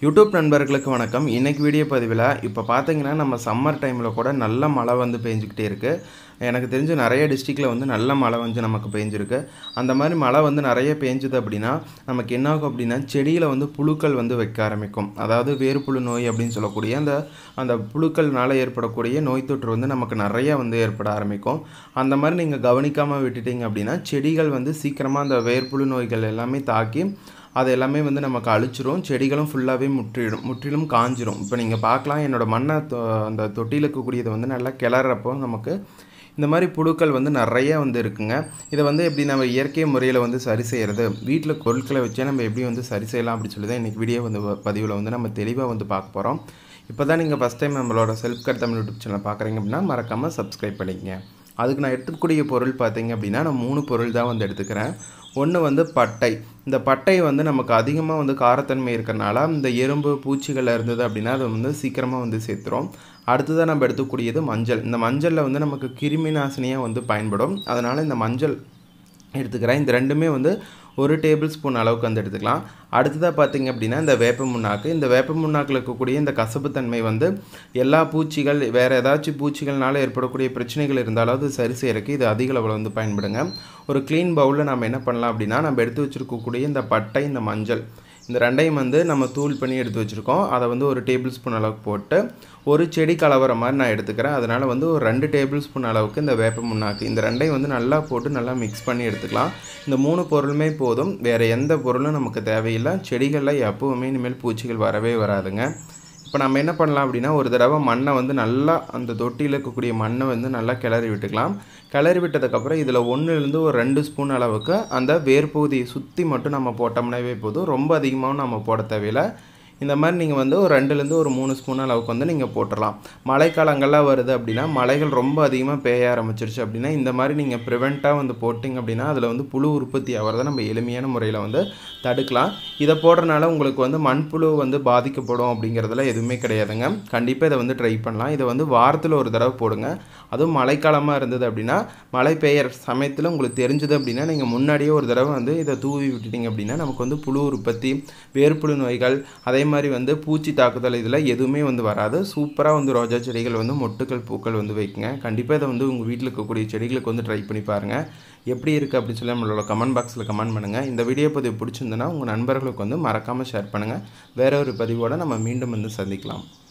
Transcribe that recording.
YouTube நண்பர்களுக்கு வணக்கம் இன்னைக்கு வீடியோ பதிவில் இப்போ பார்த்தீங்கன்னா நம்ம சம்மர் டைமில் கூட நல்ல மழை வந்து பெஞ்சிக்கிட்டே இருக்குது எனக்கு தெரிஞ்சு நிறைய டிஸ்ட்ரிக்டில் வந்து நல்ல மழை வந்து நமக்கு பெஞ்சிருக்கு அந்த மாதிரி மழை வந்து நிறைய பெஞ்சுது அப்படின்னா நமக்கு என்ன ஆகும் அப்படின்னா செடியில் வந்து புழுக்கள் வந்து வைக்க ஆரம்பிக்கும் அதாவது வேறுபுழு நோய் அப்படின்னு சொல்லக்கூடிய அந்த அந்த புழுக்கள்னால ஏற்படக்கூடிய நோய் தொற்று வந்து நமக்கு நிறைய வந்து ஏற்பட ஆரம்பிக்கும் அந்த மாதிரி நீங்கள் கவனிக்காமல் விட்டுட்டீங்க அப்படின்னா செடிகள் வந்து சீக்கிரமாக அந்த வேர்ப்புழு நோய்கள் எல்லாமே தாக்கி அது எல்லாமே வந்து நமக்கு அழிச்சிரும் செடிகளும் ஃபுல்லாகவே முற்றிடும் முற்றிலும் காஞ்சிரும் இப்போ நீங்கள் பார்க்கலாம் என்னோட மண்ணை தொ- அந்த தொட்டியில் இருக்கக்கூடியது வந்து நல்லா கிளறப்போ நமக்கு இந்த மாதிரி புழுக்கள் வந்து நிறைய வந்து இருக்குங்க இதை வந்து எப்படி நம்ம இயற்கை முறையில் வந்து சரி செய்கிறது வீட்டில் பொருட்களை வச்சே நம்ம எப்படி வந்து சரி செய்யலாம் அப்படின்னு சொல்லி தான் இன்றைக்கி வீடியோ வந்து பதிவில் வந்து நம்ம தெளிவாக வந்து பார்க்க போகிறோம் இப்போ தான் நீங்கள் ஃபஸ்ட் டைம் நம்மளோட self cut Tamil YouTube channel பார்க்குறீங்க அப்படின்னா மறக்காமல் சப்ஸ்கிரைப் பண்ணிக்கங்க அதுக்கு நான் எடுத்துக்கூடிய பொருள் பார்த்தீங்க அப்படின்னா நான் மூணு பொருள் தான் வந்து எடுத்துக்கிறேன் ஒன்று வந்து பட்டை இந்த பட்டை வந்து நமக்கு அதிகமாக வந்து காரத்தன்மை இருக்கிறனால இந்த எறும்பு பூச்சிகள் இருந்தது அப்படின்னா அது வந்து சீக்கிரமாக வந்து சேர்த்துரும் அடுத்ததாக நம்ம எடுத்துக்கூடியது மஞ்சள் இந்த மஞ்சளில் வந்து நமக்கு கிருமி நாசினியாக வந்து பயன்படும் அதனால் இந்த மஞ்சள் எடுத்துக்கிறேன் இந்த ரெண்டுமே வந்து ஒரு டேபிள் ஸ்பூன் அளவுக்கு வந்து எடுத்துக்கலாம் அடுத்ததாக பார்த்தீங்க அப்படின்னா இந்த வேப்ப முன்னாக்கு இந்த வேப்ப முன்னாக்கில் இருக்கக்கூடிய இந்த கசப்புத்தன்மை வந்து எல்லா பூச்சிகள் வேறு ஏதாச்சும் பூச்சிகள்னால ஏற்படக்கூடிய பிரச்சனைகள் இருந்தாலும் அது சரி செய்யறதுக்கு இது அதிக அளவில் வந்து பயன்படுங்க ஒரு க்ளீன் பவுலில் நம்ம என்ன பண்ணலாம் அப்படின்னா நம்ம எடுத்து வச்சுருக்கக்கூடிய இந்த பட்டை இந்த மஞ்சள் இந்த ரெண்டையும் வந்து நம்ம தூள் பண்ணி எடுத்து வச்சுருக்கோம் அதை வந்து ஒரு டேபிள் ஸ்பூன் அளவுக்கு போட்டு ஒரு செடி கலவர மாதிரி நான் எடுத்துக்கிறேன் அதனால் வந்து ஒரு ரெண்டு டேபிள் ஸ்பூன் அளவுக்கு இந்த வேப்ப முன்னாக்கு இந்த ரெண்டையும் வந்து நல்லா போட்டு நல்லா மிக்ஸ் பண்ணி எடுத்துக்கலாம் இந்த மூணு பொருளுமே போதும் வேறு எந்த பொருளும் நமக்கு தேவையில்லை செடிகளில் எப்போவுமே இனிமேல் பூச்சிகள் வரவே வராதுங்க இப்போ நம்ம என்ன பண்ணலாம் அப்படின்னா ஒரு தடவை மண்ணை வந்து நல்லா அந்த தொட்டியில் இருக்கக்கூடிய மண்ணை வந்து நல்லா கிளறி விட்டுக்கலாம் கிளறி விட்டதுக்கப்புறம் இதில் ஒன்றுலேருந்து ஒரு ரெண்டு ஸ்பூன் அளவுக்கு அந்த வேர்பகுதியை சுற்றி மட்டும் நம்ம போட்டோம்னாவே போதும் ரொம்ப அதிகமாகவும் நம்ம போட தேவையில்லை இந்த மாதிரி நீங்கள் வந்து ஒரு ரெண்டுலேருந்து ஒரு மூணு ஸ்பூன் அளவுக்கு வந்து நீங்கள் போட்டுடலாம் மழைக்காலங்கள்லாம் வருது அப்படின்னா மழைகள் ரொம்ப அதிகமாக பெய்ய ஆரம்பிச்சிருச்சு அப்படின்னா இந்த மாதிரி நீங்கள் ப்ரிவெண்ட்டாக வந்து போட்டிங்க அப்படின்னா அதில் வந்து புழு உற்பத்தி ஆகிறத நம்ம எளிமையான முறையில் வந்து தடுக்கலாம் இதை போடுறனால உங்களுக்கு வந்து மண்புழு வந்து பாதிக்கப்படும் அப்படிங்கிறதுல எதுவுமே கிடையாதுங்க கண்டிப்பாக இதை வந்து ட்ரை பண்ணலாம் இதை வந்து வாரத்தில் ஒரு தடவை போடுங்க அதுவும் மழைக்காலமாக இருந்தது அப்படின்னா மழை பெய்யற சமயத்தில் உங்களுக்கு தெரிஞ்சது அப்படின்னா நீங்கள் முன்னாடியே ஒரு தடவை வந்து இதை தூவி விட்டுட்டீங்க அப்படின்னா நமக்கு வந்து புழு உற்பத்தி வேர்ப்புழு நோய்கள் அதே மாதிரி வந்து பூச்சி தாக்குதல் இதில் எதுவுமே வந்து வராது சூப்பராக வந்து ரோஜா செடிகள் வந்து மொட்டுக்கள் பூக்கள் வந்து வைக்குங்க கண்டிப்பாக இதை வந்து உங்கள் வீட்டில் இருக்கக்கூடிய செடிகளுக்கு வந்து ட்ரை பண்ணி பாருங்கள் எப்படி இருக்குது அப்படின்னு சொல்லி நம்மளோட கமெண்ட் பாக்ஸில் கமெண்ட் பண்ணுங்கள் இந்த வீடியோ பதிவு பிடிச்சிருந்ததுன்னா உங்கள் நண்பர்களுக்கு வந்து மறக்காமல் ஷேர் பண்ணுங்கள் வேற ஒரு பதிவோடு நம்ம மீண்டும் வந்து சந்திக்கலாம்